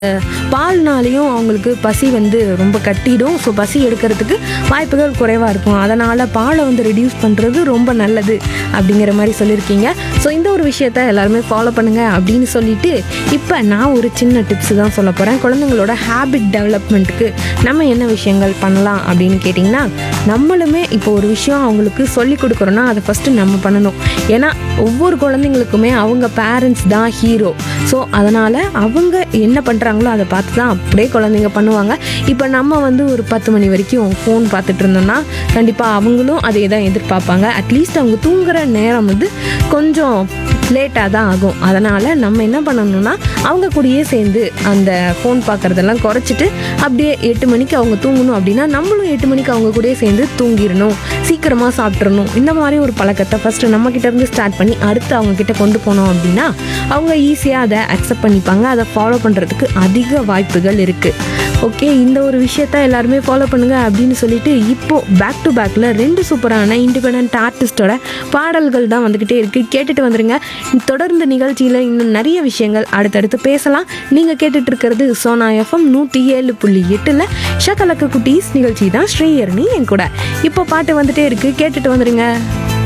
பால்னாலேயும் அவங்களுக்கு பசி வந்து ரொம்ப கட்டிடும் ஸோ பசி எடுக்கிறதுக்கு வாய்ப்புகள் குறைவாக இருக்கும் அதனால் பாலை வந்து ரெடியூஸ் பண்ணுறது ரொம்ப நல்லது அப்படிங்கிற மாதிரி சொல்லியிருக்கீங்க ஸோ இந்த ஒரு விஷயத்த எல்லாருமே ஃபாலோ பண்ணுங்கள் அப்படின்னு சொல்லிட்டு இப்போ நான் ஒரு சின்ன டிப்ஸ் தான் சொல்ல போகிறேன் குழந்தைங்களோட ஹேபிட் டெவலப்மெண்ட்டுக்கு நம்ம என்ன விஷயங்கள் பண்ணலாம் அப்படின்னு கேட்டிங்கன்னா நம்மளுமே இப்போ ஒரு விஷயம் அவங்களுக்கு சொல்லி கொடுக்குறோன்னா அதை ஃபஸ்ட்டு நம்ம பண்ணணும் ஏன்னா ஒவ்வொரு குழந்தைங்களுக்குமே அவங்க பேரண்ட்ஸ் தான் ஹீரோ ஸோ அதனால் அவங்க என்ன பண்ணுறாங்களோ அதை பார்த்து தான் அப்படியே குழந்தைங்க பண்ணுவாங்க இப்போ நம்ம வந்து ஒரு பத்து மணி வரைக்கும் ஃபோன் பார்த்துட்டு இருந்தோம்னா கண்டிப்பாக அவங்களும் அதே தான் எதிர்பார்ப்பாங்க அட்லீஸ்ட் அவங்க தூங்குற நேரம் வந்து கொஞ்சம் லேட்டாக தான் ஆகும் அதனால் நம்ம என்ன பண்ணணும்னா அவங்க கூடயே சேர்ந்து அந்த ஃபோன் பார்க்குறதெல்லாம் குறைச்சிட்டு அப்படியே எட்டு மணிக்கு அவங்க தூங்கணும் அப்படின்னா நம்மளும் எட்டு மணிக்கு அவங்க கூடயே சேர்ந்து தூங்கிடணும் சீக்கிரமாக சாப்பிட்றணும் இந்த மாதிரி ஒரு பழக்கத்தை ஃபஸ்ட்டு நம்மக்கிட்ட இருந்து ஸ்டார்ட் பண்ணி அடுத்து அவங்க கிட்ட கொண்டு போனோம் அப்படின்னா அவங்க ஈஸியாக அதை அக்செப்ட் பண்ணிப்பாங்க அதை ஃபாலோ பண்ணுறதுக்கு அதிக வாய்ப்புகள் இருக்குது ஓகே இந்த ஒரு விஷயத்த எல்லாருமே ஃபாலோ பண்ணுங்க அப்படின்னு சொல்லிட்டு இப்போ பேக் டு பேக்கில் ரெண்டு சூப்பரான இண்டிபெண்ட் ஆர்டிஸ்டோட பாடல்கள் தான் வந்துக்கிட்டே இருக்குது கேட்டுட்டு வந்துருங்க தொடர்ந்து நிகழ்ச்சியில் இன்னும் நிறைய விஷயங்கள் அடுத்தடுத்து பேசலாம் நீங்கள் கேட்டுட்டு இருக்கிறது சோனா எஃப்எம் நூற்றி ஏழு புள்ளி எட்டில் ஷக்கலக்க குட்டீஸ் நிகழ்ச்சி தான் ஸ்ரீயர்னி என் கூட இப்போ பாட்டு வந்துட்டே இருக்குது கேட்டுட்டு வந்துருங்க